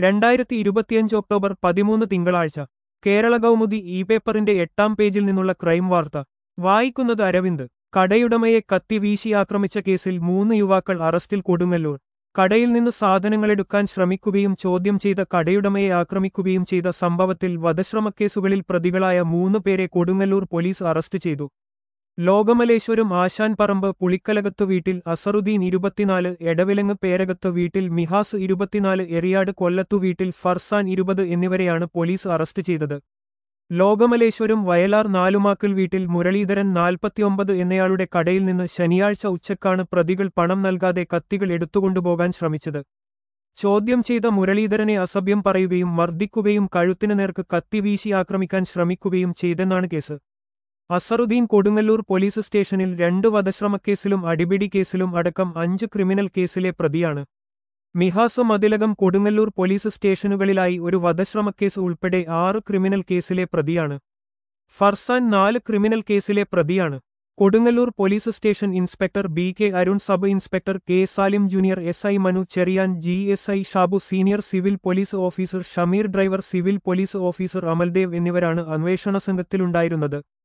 രണ്ടായിരത്തി ഇരുപത്തിയഞ്ച് ഒക്ടോബർ പതിമൂന്ന് തിങ്കളാഴ്ച കേരള കൗമുദി ഇ പേപ്പറിന്റെ എട്ടാം പേജിൽ നിന്നുള്ള ക്രൈം വാർത്ത വായിക്കുന്നത് അരവിന്ദ് കടയുടമയെ കത്തി വീശി ആക്രമിച്ച കേസിൽ മൂന്ന് യുവാക്കൾ അറസ്റ്റിൽ കൊടുങ്ങല്ലൂർ കടയിൽ നിന്ന് സാധനങ്ങളെടുക്കാൻ ശ്രമിക്കുകയും ചോദ്യം ചെയ്ത കടയുടമയെ ആക്രമിക്കുകയും ചെയ്ത സംഭവത്തിൽ വധശ്രമക്കേസുകളിൽ പ്രതികളായ മൂന്ന് പേരെ കൊടുങ്ങല്ലൂർ പോലീസ് അറസ്റ്റ് ചെയ്തു ലോകമലേശ്വരം ആശാൻ പറമ്പ് പുളിക്കലകത്ത് വീട്ടിൽ അസറുദ്ദീൻ ഇരുപത്തിനാല് എടവിലങ്ങ് പേരകത്ത് വീട്ടിൽ മിഹാസ് ഇരുപത്തിനാല് എറിയാട് കൊല്ലത്തു വീട്ടിൽ ഫർസാൻ ഇരുപത് എന്നിവരെയാണ് പോലീസ് അറസ്റ്റ് ചെയ്തത് ലോകമലേശ്വരം വയലാർ നാലുമാക്കൽ വീട്ടിൽ മുരളീധരൻ നാൽപ്പത്തിയൊമ്പത് എന്നയാളുടെ കടയിൽ നിന്ന് ശനിയാഴ്ച ഉച്ചക്കാണ് പ്രതികൾ പണം നൽകാതെ കത്തികൾ എടുത്തുകൊണ്ടുപോകാൻ ശ്രമിച്ചത് ചോദ്യം ചെയ്ത മുരളീധരനെ അസഭ്യം പറയുകയും മർദ്ദിക്കുകയും കഴുത്തിനു നേർക്ക് കത്തി വീശി ആക്രമിക്കാൻ ശ്രമിക്കുകയും ചെയ്തെന്നാണ് കേസ് അസറുദ്ദീൻ കൊടുങ്ങല്ലൂർ പോലീസ് സ്റ്റേഷനിൽ രണ്ട് വധശ്രമക്കേസിലും അടിപിടി കേസിലും അടക്കം അഞ്ച് ക്രിമിനൽ കേസിലെ പ്രതിയാണ് മിഹാസ് മതിലകം കൊടുങ്ങല്ലൂർ പോലീസ് സ്റ്റേഷനുകളിലായി ഒരു വധശ്രമക്കേസ് ഉൾപ്പെടെ ആറ് ക്രിമിനൽ കേസിലെ പ്രതിയാണ് ഫർസാൻ നാല് ക്രിമിനൽ കേസിലെ പ്രതിയാണ് Kodungallur police station inspector B K Arun sub inspector K Salim junior S I Manu Cherian G S I Shabu senior civil police officer Shameer driver civil police officer Amaldev എന്നിവരാണ് അന്വേഷണ സംഘത്തിലുണ്ടായിരുന്നത്